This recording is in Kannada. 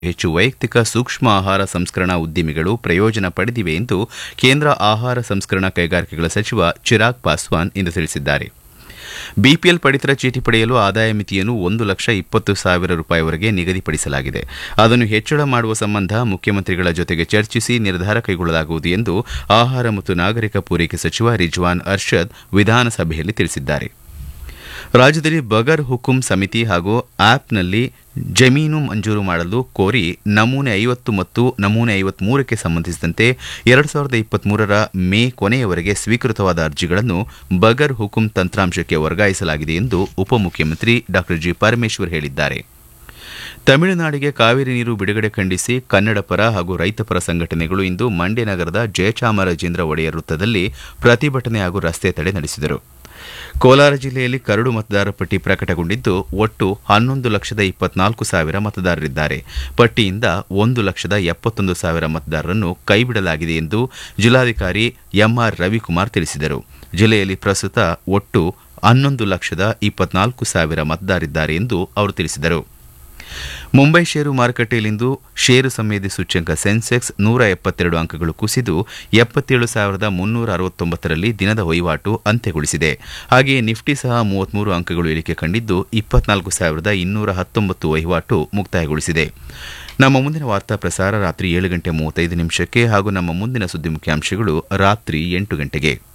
ಹೆಚ್ಚು ವೈಯಕ್ತಿಕ ಸೂಕ್ಷ್ಮ ಆಹಾರ ಸಂಸ್ಕರಣಾ ಉದ್ದಿಮೆಗಳು ಪ್ರಯೋಜನ ಪಡೆದಿವೆ ಎಂದು ಕೇಂದ್ರ ಆಹಾರ ಸಂಸ್ಕರಣಾ ಕೈಗಾರಿಕೆಗಳ ಸಚಿವ ಚಿರಾಗ್ ಪಾಸ್ವಾನ್ ಇಂದು ತಿಳಿಸಿದ್ದಾರೆ ಬಿಪಿಎಲ್ ಪಡಿತರ ಚೀಟಿ ಪಡೆಯಲು ಆದಾಯ ಮಿತಿಯನ್ನು ಒಂದು ಲಕ್ಷ ಇಪ್ಪತ್ತು ಸಾವಿರ ರೂಪಾಯಿವರೆಗೆ ನಿಗದಿಪಡಿಸಲಾಗಿದೆ ಅದನ್ನು ಹೆಚ್ಚಳ ಮಾಡುವ ಸಂಬಂಧ ಮುಖ್ಯಮಂತ್ರಿಗಳ ಜೊತೆಗೆ ಚರ್ಚಿಸಿ ನಿರ್ಧಾರ ಕೈಗೊಳ್ಳಲಾಗುವುದು ಎಂದು ಆಹಾರ ಮತ್ತು ನಾಗರಿಕ ಪೂರೈಕೆ ಸಚಿವ ರಿಜ್ವಾನ್ ಅರ್ಷದ್ ವಿಧಾನಸಭೆಯಲ್ಲಿ ತಿಳಿಸಿದ್ದಾರೆ ರಾಜ್ಯದಲ್ಲಿ ಬಗರ್ ಹುಕುಂ ಸಮಿತಿ ಹಾಗೂ ಆಪ್ನಲ್ಲಿ ಜಮೀನು ಮಂಜೂರು ಮಾಡಲು ಕೋರಿ ನಮೂನೆ ಐವತ್ತು ಮತ್ತು ನಮೂನೆ ಐವತ್ಮೂರಕ್ಕೆ ಸಂಬಂಧಿಸಿದಂತೆ ಎರಡು ಸಾವಿರದ ಇಪ್ಪತ್ಮೂರರ ಮೇ ಕೊನೆಯವರೆಗೆ ಸ್ವೀಕೃತವಾದ ಅರ್ಜಿಗಳನ್ನು ಬಗರ್ ಹುಕುಂ ತಂತ್ರಾಂಶಕ್ಕೆ ವರ್ಗಾಯಿಸಲಾಗಿದೆ ಎಂದು ಉಪಮುಖ್ಯಮಂತ್ರಿ ಡಾ ಜಿ ಪರಮೇಶ್ವರ್ ಹೇಳಿದ್ದಾರೆ ತಮಿಳುನಾಡಿಗೆ ಕಾವೇರಿ ನೀರು ಬಿಡುಗಡೆ ಖಂಡಿಸಿ ಕನ್ನಡ ಪರ ಹಾಗೂ ರೈತಪರ ಸಂಘಟನೆಗಳು ಇಂದು ಮಂಡ್ಯ ನಗರದ ಜಯಚಾಮರಾಜೇಂದ್ರ ಒಡೆಯರ್ ವೃತ್ತದಲ್ಲಿ ಪ್ರತಿಭಟನೆ ಹಾಗೂ ರಸ್ತೆ ತಡೆ ನಡೆಸಿದರು ಕೋಲಾರ ಜಿಲ್ಲೆಯಲ್ಲಿ ಕರಡು ಮತದಾರರ ಪಟ್ಟಿ ಪ್ರಕಟಗೊಂಡಿದ್ದು ಒಟ್ಟು ಹನ್ನೊಂದು ಲಕ್ಷದ ಇಪ್ಪತ್ನಾಲ್ಕು ಸಾವಿರ ಮತದಾರರಿದ್ದಾರೆ ಪಟ್ಟಿಯಿಂದ ಒಂದು ಲಕ್ಷದ ಎಪ್ಪತ್ತೊಂದು ಸಾವಿರ ಮತದಾರರನ್ನು ಕೈಬಿಡಲಾಗಿದೆ ಎಂದು ಜಿಲ್ಲಾಧಿಕಾರಿ ಎಂಆರ್ ರವಿಕುಮಾರ್ ತಿಳಿಸಿದರು ಜಿಲ್ಲೆಯಲ್ಲಿ ಪ್ರಸ್ತುತ ಒಟ್ಟು ಹನ್ನೊಂದು ಲಕ್ಷದ ಇಪ್ಪತ್ನಾಲ್ಕು ಸಾವಿರ ಮತದಾರರಿದ್ದಾರೆ ಎಂದು ಅವರು ತಿಳಿಸಿದರು ಮುಂಬೈ ಷೇರು ಮಾರುಕಟ್ಟೆಯಲ್ಲಿಂದು ಷೇರು ಸಂವೇದಿ ಸೂಚ್ಯಂಕ ಸೆನ್ಸೆಕ್ಸ್ ನೂರ ಎಪ್ಪತ್ತೆರಡು ಅಂಕಗಳು ಕುಸಿದು ಎಪ್ಪತ್ತೇಳು ಸಾವಿರದ ಮುನ್ನೂರ ಅರವತ್ತೊಂಬತ್ತರಲ್ಲಿ ದಿನದ ವಹಿವಾಟು ಅಂತ್ಯಗೊಳಿಸಿದೆ ಹಾಗೆಯೇ ನಿಫ್ಟಿ ಸಹ ಮೂವತ್ಮೂರು ಅಂಕಗಳು ಇಳಿಕೆ ಕಂಡಿದ್ದು ಇಪ್ಪತ್ನಾಲ್ಕು ಸಾವಿರದ ಇನ್ನೂರ ಹತ್ತೊಂಬತ್ತು ವಹಿವಾಟು ಮುಕ್ತಾಯಗೊಳಿಸಿದೆ ನಮ್ಮ ಮುಂದಿನ ವಾರ್ತಾ ಪ್ರಸಾರ ರಾತ್ರಿ ಏಳು ಗಂಟೆ ಮೂವತ್ತೈದು ನಿಮಿಷಕ್ಕೆ ಹಾಗೂ ನಮ್ಮ ಮುಂದಿನ ಸುದ್ದಿ ಮುಖ್ಯಾಂಶಗಳು ರಾತ್ರಿ ಎಂಟು ಗಂಟೆಗೆ